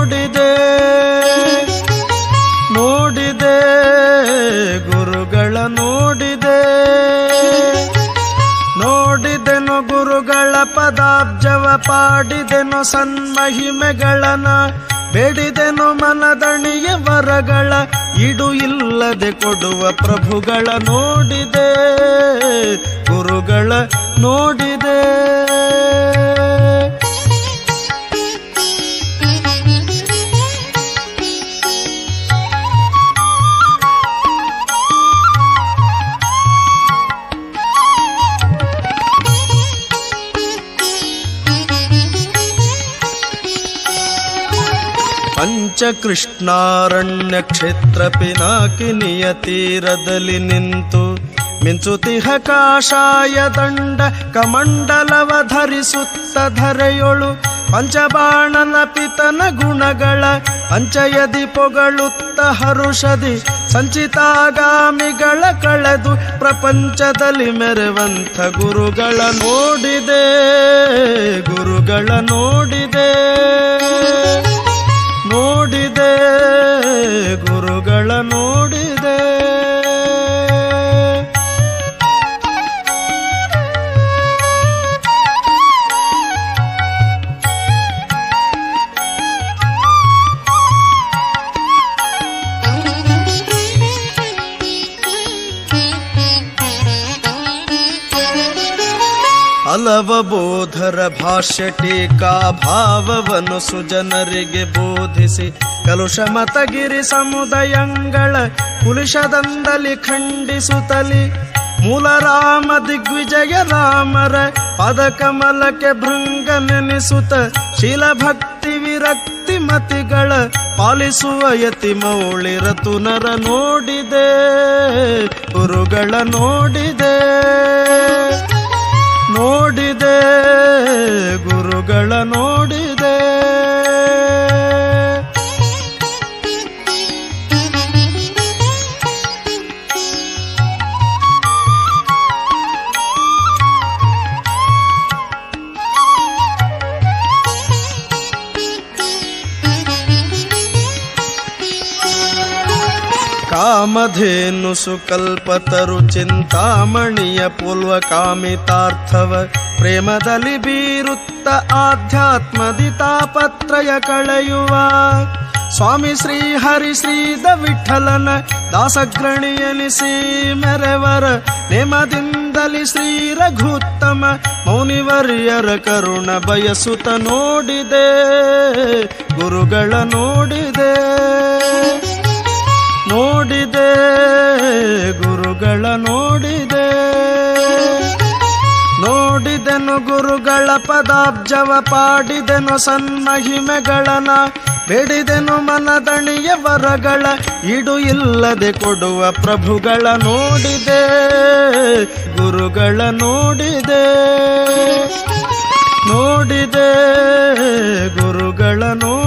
ನೋಡಿದೆ ನೋಡಿದೆ ಗುರುಗಳ ನೋಡಿದೆ ನೋಡಿದೆನು ಗುರುಗಳ ಪದಾಬ್ಜವ ಪಾಡಿದೆನು ಸನ್ಮಹಿಮೆಗಳನ ಬೇಡಿದೆನು ಮನದಣಿಯ ವರಗಳ ಇಡು ಇಲ್ಲದೆ ಕೊಡುವ ಪ್ರಭುಗಳ ನೋಡಿದೆ ಗುರುಗಳ ನೋಡಿದೆ ಪಂಚಕೃಷ್ಣಾರಣ್ಯ ಕ್ಷೇತ್ರ ಪಿನಾಕಿನಿಯ ತೀರದಲ್ಲಿ ನಿಂತು ಮಿಂಚುತಿಹ ಕಾಷಾಯ ದಂಡ ಕಮಂಡಲವ ಧರಿಸುತ್ತ ಧರೆಯೊಳು ಪಂಚಬಾಣನ ಪಿತನ ಗುಣಗಳ ಪಂಚಯದಿ ಪೊಗಳುತ್ತ ಹರುಷದಿ ಸಂಚಿತಾಗಾಮಿಗಳ ಕಳೆದು ಪ್ರಪಂಚದಲ್ಲಿ ಮೆರೆವಂಥ ಗುರುಗಳ ನೋಡಿದೆ ಗುರುಗಳ ನೋಡಿದೆ ನೋಡಿದೆ ಗುರುಗಳ ನೋಡಿದೆ ಹಲವ ಬೋಧರ ಭಾಷ್ಯ ಟೀಕಾ ಭಾವವನ್ನು ಸುಜನರಿಗೆ ಬೋಧಿಸಿ ಕಲುಷ ಮತಗಿರಿ ಸಮುದಯಂಗಳ ಕುಲಿಶದಂದಲಿ ಖಂಡಿಸುತ್ತಲಿ ಮೂಲ ರಾಮ ದಿಗ್ವಿಜಯ ರಾಮರ ಪದಕಮಲಕ್ಕೆ ಭೃಂಗ ನೆನೆಸುತ್ತ ಶೀಲಭಕ್ತಿ ವಿರಕ್ತಿ ಮತಿಗಳ ಪಾಲಿಸುವ ಯತಿ ಮೌಳಿರ ತುನರ ನೋಡಿದೆ ಗುರುಗಳ ನೋಡಿದೆ ನೋಡಿದೆ ಗುರುಗಳ ನೋಡಿದೆ ಕಾಮಧೇನು ಸುಕಲ್ಪತರು ಚಿಂತಾಮಣಿಯ ಪೂರ್ವ ಕಾಮಿತಾರ್ಥವ ಪ್ರೇಮದಲ್ಲಿ ಬೀರುತ್ತ ಆಧ್ಯಾತ್ಮದಿ ತಾಪತ್ರಯ ಕಳೆಯುವ ಸ್ವಾಮಿ ಶ್ರೀ ಹರಿ ಶ್ರೀದ ವಿಠಲನ ದಾಸಗ್ರಣಿಯನಿಸಿ ಮೆರೆವರ ನೇಮದಿಂದಲಿ ಶ್ರೀ ರಘುತ್ತಮ ಮೌನಿವರ್ಯರ ಕರುಣ ಬಯಸುತ್ತ ನೋಡಿದೆ ಗುರುಗಳ ನೋಡಿದೆ ನೋಡಿದೆ ಗುರುಗಳ ನೋಡಿದೆ ನೋಡಿದೆನು ಗುರುಗಳ ಪದಾಬ್ಜವ ಪಾಡಿದೆನು ಸನ್ಮಹಿಮೆಗಳನ ಬೇಡಿದೆನು ಮನದಣಿಯ ವರಗಳ ಇಡು ಇಲ್ಲದೆ ಕೊಡುವ ಪ್ರಭುಗಳ ನೋಡಿದೆ ಗುರುಗಳ ನೋಡಿದೆ ನೋಡಿದೆ ಗುರುಗಳ ನೋಡಿ